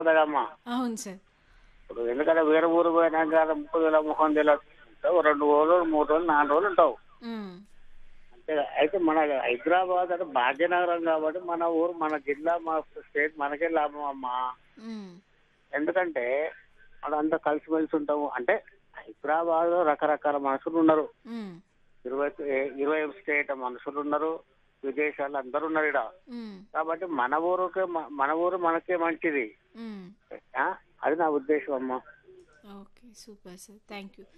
కదమ్మా అవును సార్ ఇప్పుడు ఎందుకంటే వేరే ఊరు పోయినాక ముప్పై వేల ముఖం తెలియదు రెండు రోజులు మూడు రోజులు నాలుగు రోజులు ఉంటావు మ్మ్. అంతే కదా. అయితే మన హైదరాబాద్ అంటే భాగ్యనగరం కాబట్టి మన ఊరు మన జిల్లా మన స్టేట్ మనకే లాభం అమ్మా మ్మ్. ఎందుకంటే మనం అంతా కలిసిమెలిసి ఉంటాము అంటే హైదరాబాద్ లో రకరకాల మనుషులు ఉన్నారు మ్మ్. ఇరవై ఇరవై స్టేట్ మనుషులు ఉన్నారు విదేశాలు అందరు ఉన్నారు ఇక్కడ మ్మ్. కాబట్టి మన ఊరుకే మ- మన ఊరు మనకే మంచిది మ్మ్. ఆ? అది నా ఉద్దేశం అమ్మా okay super sir thank you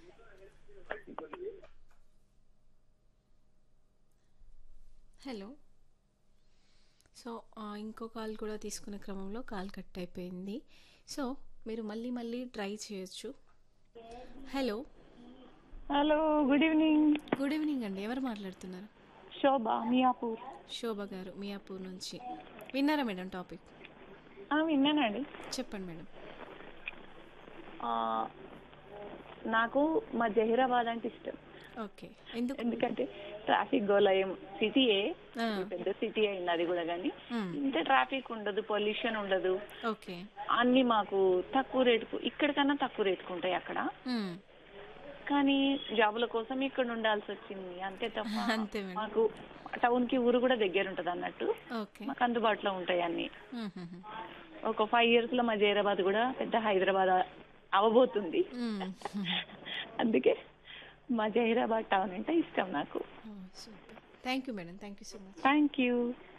hello so ఆ, ఇంకో కాల్ కూడా తీసుకునే క్రమంలో కాల్ కట్ అయిపోయింది సో మీరు మళ్ళీ మళ్ళీ ట్రై చేయొచ్చు hello hello good evening good evening అండి ఎవరు మాట్లాడుతున్నారు శోభ మియాపూర్ శోభ గారు మియాపూర్ నుంచి విన్నారా మేడం టాపిక్ ఆ, విన్నానండి చెప్పండి మేడం ఆ, నాకు మా జహీరాబాద్ అంటే ఇష్టం ఓకే ఎందుకు ఎందుకంటే ట్రాఫిక్ గోలయం సిటీయే ఆ, పెద్ద సిటీ అయింది అది కూడా కానీ మ్మ్. ఇంత ట్రాఫిక్ ఉండదు పొల్యూషన్ ఉండదు ఓకే అన్ని మాకు తక్కువ రేటుకు ఇక్కడికన్నా తక్కువ రేటుకు ఉంటాయి అక్కడ మ్మ్. కానీ జాబుల కోసం ఇక్కడ ఉండాల్సి వచ్చింది అంతే తప్ప అంతే మేడం మాకు టౌన్ కి ఊరు కూడా దగ్గర ఉంటది అన్నట్టు ఓకే మాకు అందుబాటులో ఉంటాయి అన్ని మ్మ్, మ్మ్, మ్మ్. ఒక ఫైవ్ ఇయర్స్ లో మా జైరాబాద్ కూడా పెద్ద హైదరాబాద్ అవబోతుంది మ్మ్. అందుకే మా జహీరాబాద్ టౌన్ అంటే ఇష్టం నాకు super thank you madam thank you so much thank you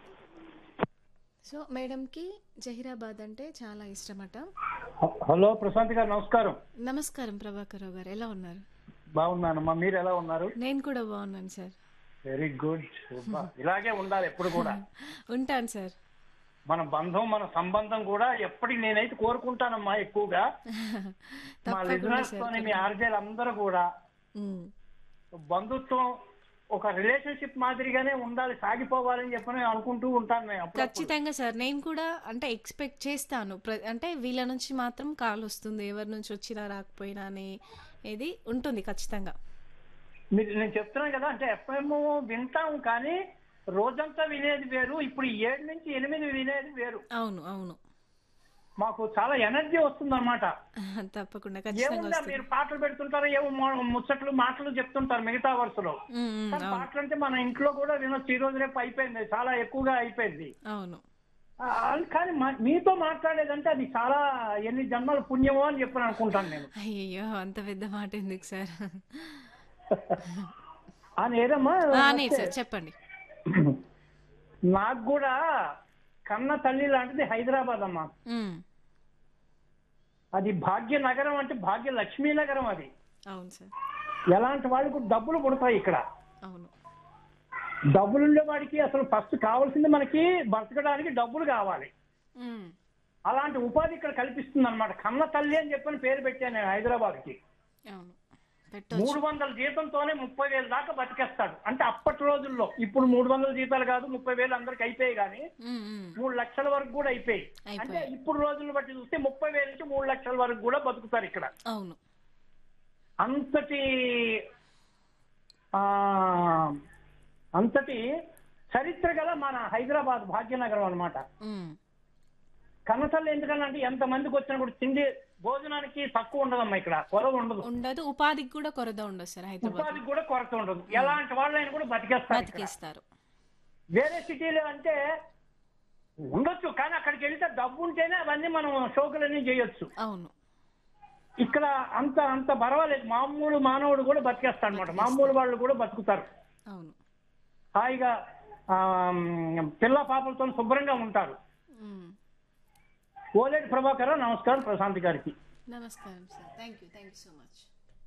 so మేడంకి జహీరాబాద్ అంటే చాలా ఇష్టమట హ- హలో ప్రశాంత్ గారు నమస్కారం నమస్కారం ప్రభాకర్ రావు గారు ఎలా ఉన్నారు బాగున్నానమ్మా మీరు ఎలా ఉన్నారు నేను కూడా బాగున్నాను సార్ వెరీ గుడ్ ఇలాగే ఉండాలి ఎప్పుడు కూడా ఉంటాను సార్ మన బంధం మన సంబంధం కూడా ఎప్పటికి నేనైతే కోరుకుంటానమ్మా ఎక్కువగా మా తప్పకుండా లిజనర్స్ సార్ తోని మీ ఆర్జేలు అందరూ కూడా మ్మ్. బంధుత్వం ఒక రిలేషన్షిప్ మాదిరిగానే ఉండాలి సాగిపోవాలని చెప్పని అనుకుంటూ ఉంటాను నేను అప్పుడప్పుడు. ఖచ్చితంగా సార్ నేను కూడా అంటే ఎక్స్పెక్ట్ చేస్తాను ప్ర- అంటే వీళ్ళ నుంచి మాత్రం కాల్ వస్తుంది ఎవరి నుంచి వచ్చినా రాకపోయినా అని ఇది ఉంటుంది ఖచ్చితంగా మీరు నేను చెప్తున్నాను కదా అంటే ఎఫ్ఎం వింటాం కానీ రోజంతా వినేది వేరు ఇప్పుడు ఈ ఏడు నుంచి ఎనిమిది వినేది వేరు అవును అవును మాకు చాలా ఎనర్జీ వస్తుంది తప్పకుండా ఖచ్చితంగా ఏముందా వస్తుంది మీరు పాటలు పెడుతుంటారు ఏమో మొ- ముచ్చట్లు మాటలు చెప్తుంటారు మిగతా వరుసలో మ్మ్, మ్మ్, కానీ అవును పాటలు అంటే మన ఇంట్లో కూడా వినొచ్చు ఈ రోజు రేపు అయిపోయింది చాలా ఎక్కువగా అయిపోయింది అవును ఆ, అది కానీ మా- మీతో మాట్లాడేదంటే అది చాలా ఎన్ని జన్మల పుణ్యమో అని చెప్పి అనుకుంటాను నేను అయ్యో అంత పెద్ద మాట ఎందుకు సార్ ఆ నేరమ్మా ఆ, లేదు సార్ చెప్పండి నాకు కూడా కన్న తల్లి లాంటిది హైదరాబాద్ అమ్మా మ్మ్. అది భాగ్య నగరం అంటే భాగ్య లక్ష్మీ నగరం అది అవును సార్ ఎలాంటి వాళ్ళకు డబ్బులు పుడతాయి ఇక్కడ అవును డబ్బులు ఉండే వాడికి అసలు ఫస్ట్ కావాల్సింది మనకి బతకడానికి డబ్బులు కావాలి మ్మ్. అలాంటి ఉపాధి ఇక్కడ కల్పిస్తుంది అనమాట కన్న తల్లి అని చెప్పని పేరు పెట్టాను నేను హైదరాబాద్ కి అవును పెట్టవచ్చు మూడు వందల జీతంతోనే ముప్పై వేలు దాకా బతికేస్తాడు అంటే అప్పటి రోజుల్లో ఇప్పుడు మూడు వందల జీతాలు కాదు ముప్పై వేలు అందరికి అయిపోయాయి కానీ మ్మ్, మ్మ్. మూడు లక్షల వరకు కూడా అయిపోయాయి అయిపోయాయి. అంటే ఇప్పుడు రోజులను బట్టి చూస్తే ముప్పై వేల నుంచి మూడు లక్షల వరకు కూడా బతుకుతారు ఇక్కడ అవును అంతటి ఆ అంతటి చరిత్ర గల మన హైదరాబాద్ భాగ్యనగరం అన్నమాట మ్మ్. కన్నతల్లి ఎందుకని అంటే ఎంత మందికి వచ్చినా కూడా తిండి భోజనానికి తక్కువ ఉండదమ్మా ఇక్కడ కొరవ ఉండదు ఉండదు ఉపాధికి కూడా కొరత ఉండదు సార్ హైదరాబాద్ ఉపాధికి కూడా కొరత ఉండదు ఎలాంటి వాళ్ళైనా కూడా బతికేస్తారు ఇక్కడ. బతికిస్తారు వేరే సిటీలో అంటే ఉండొచ్చు కానీ అక్కడికి వెళ్తే డబ్బు ఉంటేనే అవన్నీ మనం షోకులన్నీ చేయొచ్చు అవును ఇక్కడ అంత అంత పర్వాలేదు మామూలు మానవుడు కూడా బతికేస్తాడు అనమాట మామూలు వాళ్ళు కూడా బతుకుతారు అవును హాయిగా ఆ, పిల్ల పాపలతో శుభ్రంగా ఉంటారు మ్మ్. ఓలేటి ప్రభాకర్ నమస్కారం ప్రశాంత్ గారికి నమస్కారం sir thank you thank you so much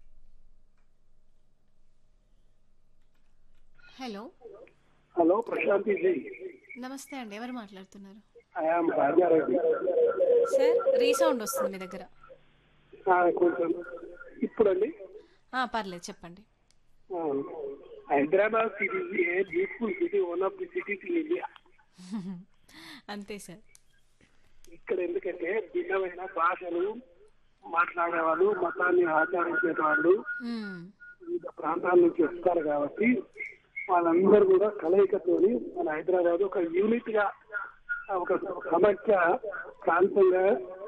hello hello Prashanthi ji నమస్తే అండి ఎవరు మాట్లాడుతున్నారు ఐఎమ్ రాజారెడ్డి సార్ రీసౌండ్ వస్తుంది మీ దగ్గర ఆ, కొంచెం ఇప్పుడండి ఆ, పర్లేదు చెప్పండి ఆ, Hyderabad city a beautiful city one of the cities in India అంతే సార్ ఇక్కడ ఎందుకంటే భిన్నమైన భాషలు మాట్లాడేవాళ్ళు మతాన్ని ఆచరించే వాళ్ళు మ్మ్. వివిధ ప్రాంతాల నుంచి వస్తారు కాబట్టి వాళ్ళందరూ కూడా కలయికతోని మన హైదరాబాద్ ఒక యూనిట్ గా ఒక సమైక్య ప్రాంతంగా